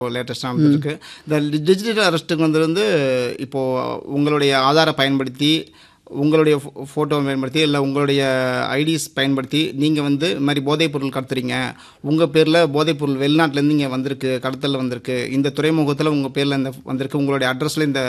லேட்டஸ்ட்டாக நடந்துருக்கு இந்த டிஜிட்டல் அரெஸ்ட்டுக்கு வந்து வந்து இப்போது உங்களுடைய ஆதாரை பயன்படுத்தி உங்களுடைய ஃபோட்டோவை பயன்படுத்தி இல்லை உங்களுடைய ஐடிஸ் பயன்படுத்தி நீங்கள் வந்து இது மாதிரி போதைப் பொருள் கடத்துறீங்க உங்கள் பேரில் போதைப் பொருள் வெளிநாட்டிலேருந்து இங்கே வந்திருக்கு கடத்தல் வந்திருக்கு இந்த துறைமுகத்தில் உங்கள் பேரில் இந்த வந்திருக்கு உங்களுடைய அட்ரஸில் இந்த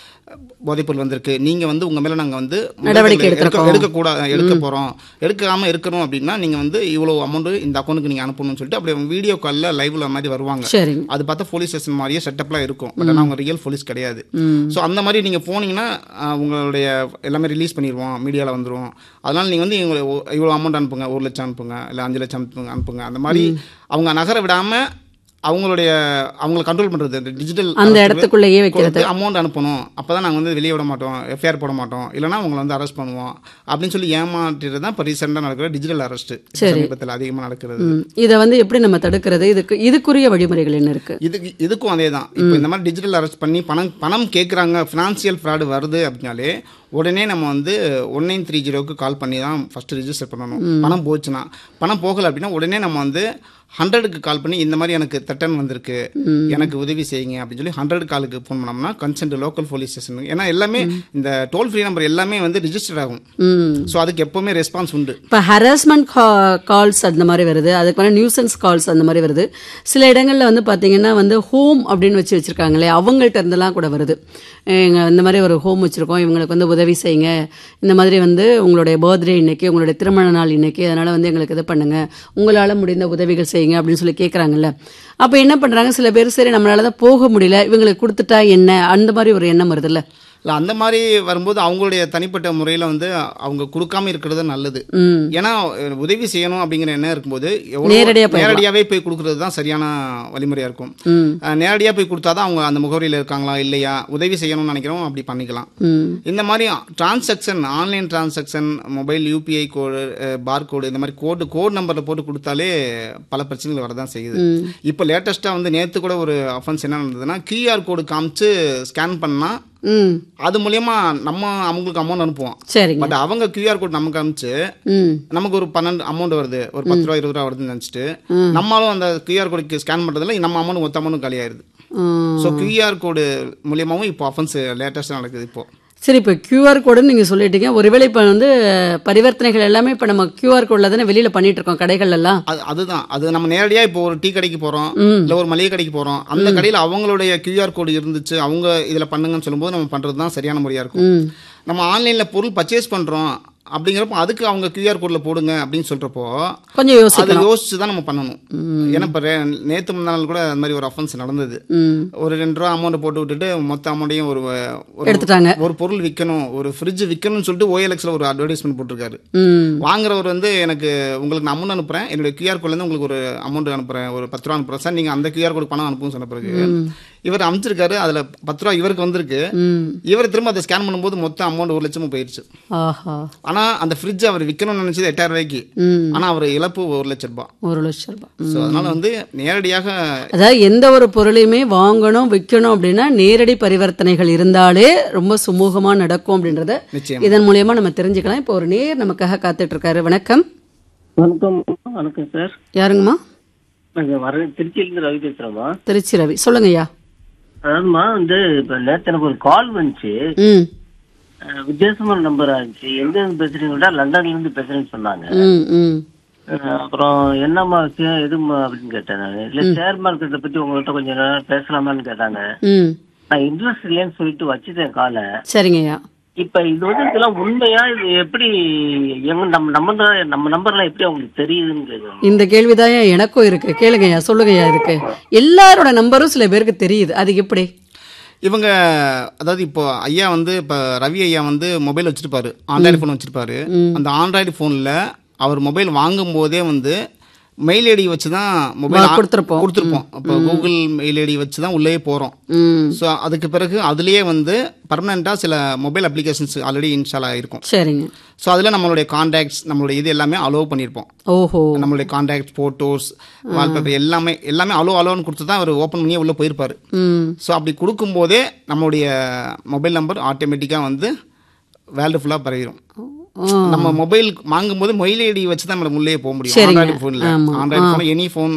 போதைப் பொருள் வந்திருக்கு நீங்கள் வந்து உங்கள் மேலே நாங்கள் வந்து நடவடிக்கை எடுக்க எடுத்திருக்கோம். எடுக்கக்கூடாது எடுக்க போகிறோம் எடுக்காமல் இருக்கணும் அப்படின்னா நீங்கள் வந்து இவ்வளோ அமௌண்ட்டு இந்த அக்கௌண்ட்டுக்கு நீங்கள் அனுப்பணும்னு சொல்லிட்டு அப்படியே வீடியோ காலில் லைவ்ல மாதிரி வருவாங்க சரிங்க அது பார்த்தா போலீஸ் ஸ்டேஷன் மாதிரியே செட்டப்லாம் இருக்கும் பட் ஆனால் அவங்க ரியல் போலீஸ் கிடையாது ஸோ அந்த மாதிரி நீங்கள் போனீங்கன்னா ஆஹ், உங்களுடைய எல்லாமே ரிலீஸ் பண்ணிடுவோம் மீடியாவில் வந்துடும் அதனால் நீங்கள் வந்து இவங்களை ஒ- இவ்வளோ அமௌண்ட் அனுப்புங்க ஒரு லட்சம் அனுப்புங்க இல்லை அஞ்சு லட்சம் அனுப்புங்க அனுப்புங்க அந்த மாதிரி அவங்க நகர விடாமல் அவங்களுடைய அவங்கள கண்ட்ரோல் பண்ணுறது இந்த டிஜிட்டல் அந்த இடத்துக்குள்ளேயே வைக்கிறது அமௌண்ட் அனுப்பணும் அப்போ தான் நாங்கள் வந்து வெளியே விட மாட்டோம் எஃப்ஐஆர் போட மாட்டோம் இல்லைனா அவங்களை வந்து அரெஸ்ட் பண்ணுவோம் அப்படின்னு சொல்லி ஏமாற்றிட்டு தான் இப்போ ரீசெண்டாக நடக்கிற டிஜிட்டல் அரெஸ்ட் சமீபத்தில் அதிகமாக நடக்கிறது ம். இதை வந்து எப்படி நம்ம தடுக்கிறது இதுக்கு இதுக்குரிய வழிமுறைகள் என்ன இருக்கு இதுக்கு இதுக்கும் அதே தான் இப்போ இந்த மாதிரி டிஜிட்டல் அரெஸ்ட் பண்ணி பணம் பணம் கேட்குறாங்க ஃபினான்சியல் ஃப்ராடு வருது அப்படின்னாலே உடனே நம்ம வந்து ஒன் நைன் த்ரீ ஜீரோக்கு கால் பண்ணி தான் ஃபஸ்ட்டு ரிஜிஸ்டர் பண்ணணும் பணம் போச்சுன்னா பணம் போகலை அப்படின்னா உடனே நம்ம வந்து ஹண்ட்ரடுக்கு கால் பண்ணி இந்த மாதிரி எனக்கு தட்டன் வந்திருக்கு எனக்கு உதவி செய்யுங்க அப்படின்னு சொல்லி ஹண்ட்ரட் காலுக்கு ஃபோன் பண்ணோம்னா கன்சென்ட் லோக்கல் போலீஸ் ஸ்டேஷன் ஏன்னா எல்லாமே இந்த டோல் ஃப்ரீ நம்பர் எல்லாமே வந்து ரிஜிஸ்டர் ஆகும் ம் ஸோ அதுக்கு எப்போவுமே ரெஸ்பான்ஸ் உண்டு இப்போ ஹராஸ்மெண்ட் கால்ஸ் அந்த மாதிரி வருது அதுக்கு மேலே நியூசன்ஸ் கால்ஸ் அந்த மாதிரி வருது சில இடங்களில் வந்து பார்த்தீங்கன்னா வந்து ஹோம் அப்படின்னு வச்சு வச்சுருக்காங்களே அவங்கள்ட்ட இருந்தெல்லாம் கூட வருது எங்கள் இந்த மாதிரி ஒரு ஹோம் வச்சுருக்கோம் இவங்களுக்கு வந்து உதவி செய்யுங்க இந்த மாதிரி வந்து உங்களுடைய பர்த்டே இன்னைக்கு உங்களுடைய திருமண நாள் இன்னைக்கு அதனால் வந்து எங்களுக்கு இது பண்ணுங்க உங்களால் முடிந்த உதவிகள் செய்யுங்க அப்படின்னு சொல்லி கேட்குறாங்கல்ல அப்போ என்ன பண்ணுறாங்க சில பேர் சரி நம்மளால தான் போக முடியல இவங்களுக்கு கொடுத்துட்டா என்ன அந்த மாதிரி ஒரு எண்ணம் வருதுல்ல இல்லை அந்த மாதிரி வரும்போது அவங்களுடைய தனிப்பட்ட முறையில் வந்து அவங்க கொடுக்காம இருக்கிறது நல்லது ம் ஏன்னா அஹ், உதவி செய்யணும் அப்படிங்கிற எண்ணம் இருக்கும்போது எவ்வளவு நேரடியா போயிடலாம். நேரடியாவே போய் கொடுக்கறது தான் சரியான வழிமுறையா இருக்கும் ம் அஹ், நேரடியா போய் கொடுத்தாதான் அவங்க அந்த முகவரியில் இருக்காங்களா இல்லையா உதவி செய்யணும்னு நினைக்கிறோம் அப்படி பண்ணிக்கலாம் ம் இந்த மாதிரி transaction online transaction mobile UPI code bar code இந்த மாதிரி கோடு கோட் நம்பரில் போட்டு கொடுத்தாலே பல பிரச்சனைகள் வரதான் செய்யுது இப்போ லேட்டஸ்ட்டாக வந்து நேற்று கூட ஒரு அஃபென்ஸ் என்ன நடந்ததுன்னா கியூஆர் கோடு காமிச்சு ஸ்கேன் பண்ணால் ம் அது மூலியமா நம்ம அவங்களுக்கு அமௌண்ட் அனுப்புவோம் சரிங்க பட் அவங்க கியூஆர் கோட் நமக்கு அனுப்பிச்சு ம் நமக்கு ஒரு பன்னெண்டு அமௌண்ட் வருது ஒரு பத்து ரூபா இருபது ரூபா வருதுன்னு நினச்சிட்டு நம்மளும் அந்த கியூஆர் கோடுக்கு ஸ்கேன் பண்ணுறதுல நம்ம அமௌண்ட் மொத்த அமௌண்ட் காலியாயிருது ம் ஸோ கியூஆர் கோடு மூலியமாகவும் இப்போ அஃபென்ஸ் லேட்டஸ்ட்டாக நடக்குது இப்போ சரி இப்போ கியூஆர் கோடுன்னு நீங்கள் சொல்லிட்டீங்க ஒருவேளை இப்போ வந்து பரிவர்த்தனைகள் எல்லாமே இப்போ நம்ம கியூஆர் கோடில் தானே வெளியில் பண்ணிட்டு இருக்கோம் கடைகள் எல்லாம் அது அதுதான் அது நம்ம நேரடியாக இப்போ ஒரு டீ கடைக்கு போகிறோம் ம். இல்லை ஒரு மளிகை கடைக்கு போகிறோம் அந்த கடையில் அவங்களுடைய கியூஆர் கோடு இருந்துச்சு அவங்க இதில் பண்ணுங்கன்னு சொல்லும்போது நம்ம பண்ணுறது தான் சரியான முறையாக இருக்கும் ம் நம்ம ஆன்லைனில் பொருள் பர்ச்சேஸ் பண்ணுறோம் அப்படிங்கிறப்போ அதுக்கு அவங்க கியூஆர் கோடில் போடுங்க அப்படின்னு சொல்கிறப்போ கொஞ்சம் அதை யோசிக்கணும் யோசிச்சு தான் நம்ம பண்ணணும் ஏன்னா இப்போ நேற்று முந்தாள் கூட அந்த மாதிரி ஒரு அஃபென்ஸ் நடந்தது ம் ஒரு ரெண்டு ரூபா அமௌண்ட் போட்டு விட்டுட்டு மொத்த அமௌண்ட்டையும் ஒரு ஒரு- எடுத்துட்டாங்க ஒரு பொருள் விற்கணும் ஒரு ஃப்ரிட்ஜ் விற்கணும்னு சொல்லிட்டு ஓஎல்எக்ஸில் ஒரு அட்வர்டைஸ்மெண்ட் போட்டிருக்காரு ம் வாங்குறவர் வந்து எனக்கு உங்களுக்கு நான் அமௌண்ட் அனுப்புறேன் என்னுடைய கியூஆர் கோட்லேருந்து உங்களுக்கு ஒரு அமௌண்ட் அனுப்புறேன் ஒரு பத்து ரூபா அனுப்புறேன் சார் நீங்கள் அந்த கியூஆர் கோடு பணம் அனுப்புன்னு சொன்ன பிறகு இவர் அமைச்சிருக்காரு அதில் பத்து ரூபா இவருக்கு வந்திருக்கு ம் இவர் திரும்ப அதை ஸ்கேன் பண்ணும்போது மொத்த அமௌண்ட் ஒரு லட்சமும் போயிடுச்சு ஆஹா ஆனால் அந்த ஃப்ரிட்ஜ் அவர் விற்கணும்னு நினச்சது எட்டாயிரம் ரூபாய்க்கு ம் ஆனால் அவர் இழப்பு ஒரு லட்ச ரூபாய் ஒரு லட்சம் ரூபாய் ஸோ அதனால வந்து நேரடியாக அதாவது எந்த ஒரு பொருளையுமே வாங்கணும் விற்கணும் அப்படின்னா நேரடி பரிவர்த்தனைகள் இருந்தாலே ரொம்ப சுமூகமாக நடக்கும் அப்படின்றத நிச்சயம் இதன் மூலியமா நம்ம தெரிஞ்சுக்கலாம் இப்போ ஒரு நேர் நமக்காக காத்துட்டு இருக்காரு வணக்கம் வணக்கம் வணக்கம் சார் யாருங்கம்மா நாங்கள் வர திருச்சியிலேருந்து ரவி பேசுகிறோம்மா திருச்சி ரவி சொல்லுங்கய்யா அதாவதுமா வந்து இப்போ நேற்று எனக்கு ஒரு கால் வந்துச்சு ம் அஹ், வித்தியாசமான நம்பர் ஆச்சு எங்க இருந்து பேசுறீங்களா லண்டன்ல இருந்து பேசுறேன்னு சொன்னாங்க ம் ம் அஹ், அப்புறம் என்னம்மா விஷயம் எதுமா அப்படின்னு கேட்டேன் நான் இல்ல ஷேர் மார்க்கெட்டை பத்தி உங்கள்கிட்ட கொஞ்சம் நேரம் பேசலாமான்னு கேட்டாங்க ம் நான் இன்ட்ரெஸ்ட் இல்லைன்னு சொல்லிட்டு வச்சுட்டேன் காலை சரிங்கய்யா இப்ப இது வந்து இதெல்லாம் உண்மையா இது எப்படி எங்க நம்ம நம்ம நம்ம நம்பர்லாம் எப்படி அவங்களுக்கு தெரியுதுன்னு கேட்குறேன் இந்த கேள்விதான் எனக்கும் இருக்கு கேளுங்கய்யா சொல்லுங்கய்யா இதுக்கு எல்லாரோட நம்பரும் சில பேருக்கு தெரியுது அது எப்படி இவங்க அதாவது இப்போ ஐயா வந்து இப்போ ரவி ஐயா வந்து மொபைல் வச்சிருப்பாரு ஆண்ட்ராய்டு ஃபோன் வச்சிருப்பாரு அந்த ஆண்ட்ராய்டு ஃபோனில் அவர் மொபைல் வாங்கும் போதே வந்து மெயில் ஐடி வச்சு தான் மொபைல் கொடுத்திருப்போம். கொடுத்துருப்போம் இப்போ கூகுள் மெயில் ஐடி வச்சு தான் உள்ளே போகிறோம் ம் ஸோ அதுக்கு பிறகு அதுலேயே வந்து பர்மனெண்ட்டாக சில மொபைல் அப்ளிகேஷன்ஸ் ஆல்ரெடி இன்ஸ்டால் ஆகிருக்கும் சரிங்க ஸோ அதில் நம்மளுடைய காண்டாக்ட்ஸ் நம்மளுடைய இது எல்லாமே அலோவ் பண்ணியிருப்போம் ஓஹோ நம்மளுடைய காண்டாக்ட் ஃபோட்டோஸ் வால்பேப்பர் எல்லாமே எல்லாமே அலோ அலோன்னு கொடுத்து தான் அவர் ஓப்பன் பண்ணியே உள்ளே போயிருப்பார் ம் ஸோ அப்படி கொடுக்கும்போதே நம்மளுடைய மொபைல் நம்பர் ஆட்டோமேட்டிக்காக வந்து வேல்டு ஃபுல்லாக பரவிடும் ஆ. நம்ம மொபைல் வாங்கும்போது மொபைல் ஐடி வச்சு தான் நம்ம உள்ளே போக முடியும் சரிங்க. ஆண்ட்ராய்டு ஃபோனில் ஆமா. ஆண்ட்ராய்டு ஃபோன் எனி ஃபோன்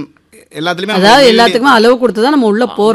எல்லாத்துலயுமே நம்ம அதாவது வெளியில- எல்லாத்துக்குமே அளவு கொடுத்து தான் நம்ம உள்ள போறோம்